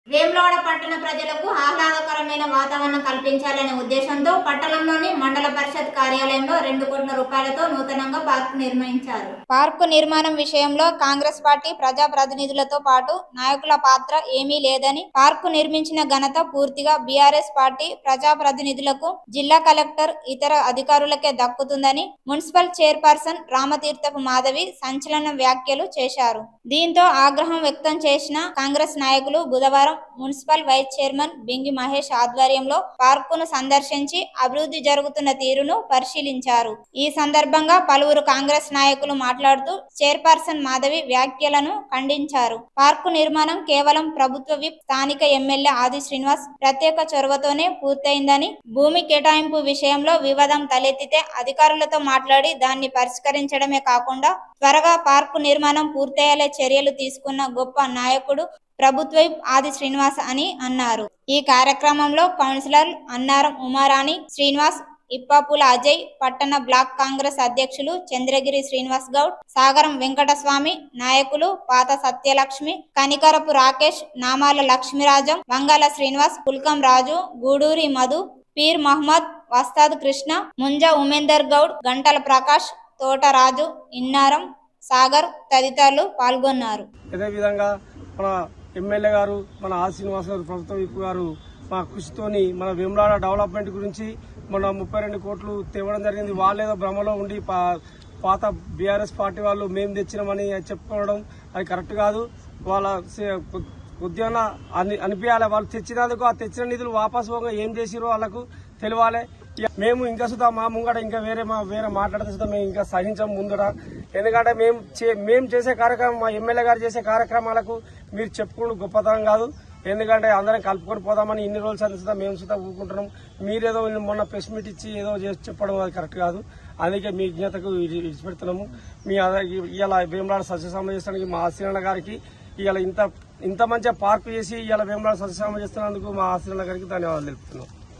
వేములవాడ పట్టణ ప్రజలకు ఆహ్లాదకరమైన వాతావరణం కల్పించాలనే ఉద్దేశంతో పట్టణంలోని మండల పరిషత్ కార్యాలయంలో రెండు కోట్ల రూపాయలతో నూతనంగా పార్కు నిర్మించారు పార్కు నిర్మాణం విషయంలో కాంగ్రెస్ పార్టీ ప్రజా ప్రతినిధులతో పాటు నాయకుల పాత్ర ఏమీ లేదని పార్కు నిర్మించిన ఘనత పూర్తిగా బీఆర్ఎస్ పార్టీ ప్రజా ప్రతినిధులకు జిల్లా కలెక్టర్ ఇతర అధికారులకే దక్కుతుందని మున్సిపల్ చైర్పర్సన్ రామతీర్థపు మాధవి సంచలన వ్యాఖ్యలు చేశారు దీంతో ఆగ్రహం వ్యక్తం చేసిన కాంగ్రెస్ నాయకులు బుధవారం municipal vice chairman Bingi Mahesh ఆధ్వర్యంలో పార్కును సందర్శించి అభివృద్ధి జరుగుతున్న తీరును పరిశీలించారు ఈ సందర్భంగా పలువురు కాంగ్రెస్ నాయకులు మాట్లాడుతూ చైర్పర్సన్ మాధవి వ్యాఖ్యలను ఖండించారు పార్కు నిర్మాణం కేవలం ప్రభుత్వ విప్ స్థానిక ఎమ్మెల్యే ఆది శ్రీనివాస్ ప్రత్యేక చొరవతోనే పూర్తయిందని భూమి కేటాయింపు విషయంలో వివాదం తలెత్తితే అధికారులతో మాట్లాడి దాన్ని పరిష్కరించడమే కాకుండా త్వరగా పార్కు నిర్మాణం పూర్తయ్యేలా చర్యలు తీసుకున్న గొప్ప నాయకుడు ప్రభుత్వ ఆది శ్రీనివాస్ అని అన్నారు ఈ కార్యక్రమంలో కౌన్సిలర్ అన్నారం ఉమారాణి శ్రీనివాస్ ఇప్పాపుల అజయ్ పట్టణ బ్లాక్ కాంగ్రెస్ అధ్యక్షులు చంద్రగిరి శ్రీనివాస్ గౌడ్ సాగరం వెంకటస్వామి నాయకులు పాత సత్యలక్ష్మి కనికరపు రాకేష్ నామాల లక్ష్మీరాజం వంగాల శ్రీనివాస్ పుల్కం రాజు గూడూరి మధు పీర్ మహమ్మద్ వస్తాద్ కృష్ణ ముంజ ఉమేందర్ గౌడ్ గంటల ప్రకాష్ తోట రాజు ఇన్నారం సాగర్ తదితరులు పాల్గొన్నారు అదేవిధంగా మన ఎమ్మెల్యే గారు మన ఆ శ్రీనివాస్ గారు ప్రభుత్వ విప్ గారు మా కృషితోని మన వేములాడ డెవలప్మెంట్ గురించి మన ముప్పై రెండు కోట్లు తేవడం జరిగింది వాళ్ళేదో భ్రమలో ఉండి పా- పాత బీఆర్ఎస్ పార్టీ వాళ్ళు మేము తెచ్చినామని చెప్పుకోవడం అది కరెక్ట్ కాదు వాళ్ళ సే- ఉద్యాన అని అనిపించాలి వాళ్ళు తెచ్చినందుకు ఆ తెచ్చిన నిధులు వాపసు పోగా ఏం చేసిరో వాళ్ళకు తెలియాలి ఇక మేము ఇంకా సుధా మా ముంగట ఇంకా వేరే మా వేరే మాట్లాడితే సుధా మేము ఇంకా సహించం ముందర ఎందుకంటే మేము చే- మేము చేసే కార్యక్రమం మా ఎమ్మెల్యే గారు చేసే కార్యక్రమాలకు మీరు చెప్పుకోవడం గొప్పతనం కాదు ఎందుకంటే అందరం కలుపుకొని పోదామని ఇన్ని రోజులు సంది సుధా మేము సుధా ఊరుకుంటున్నాం మీరేదో మొన్న ప్రెస్ మీట్ ఇచ్చి ఏదో చేసి చెప్పడం అది కరెక్ట్ కాదు అందుకే మీ విజ్ఞతకు ఇడి- ఇడిచిపెడుతున్నాము మీ ఇలా వేమలాడ సస్యశామ చేస్తానికి మా ఆశ్రణ గారికి ఇవాళ ఇంత ఇంత మంచిగా పార్కు చేసి ఇవాళ వేమలాడ సస్యశామ చేస్తున్నందుకు మా ఆశ్రణ గారికి ధన్యవాదాలు తెలుపుతున్నాం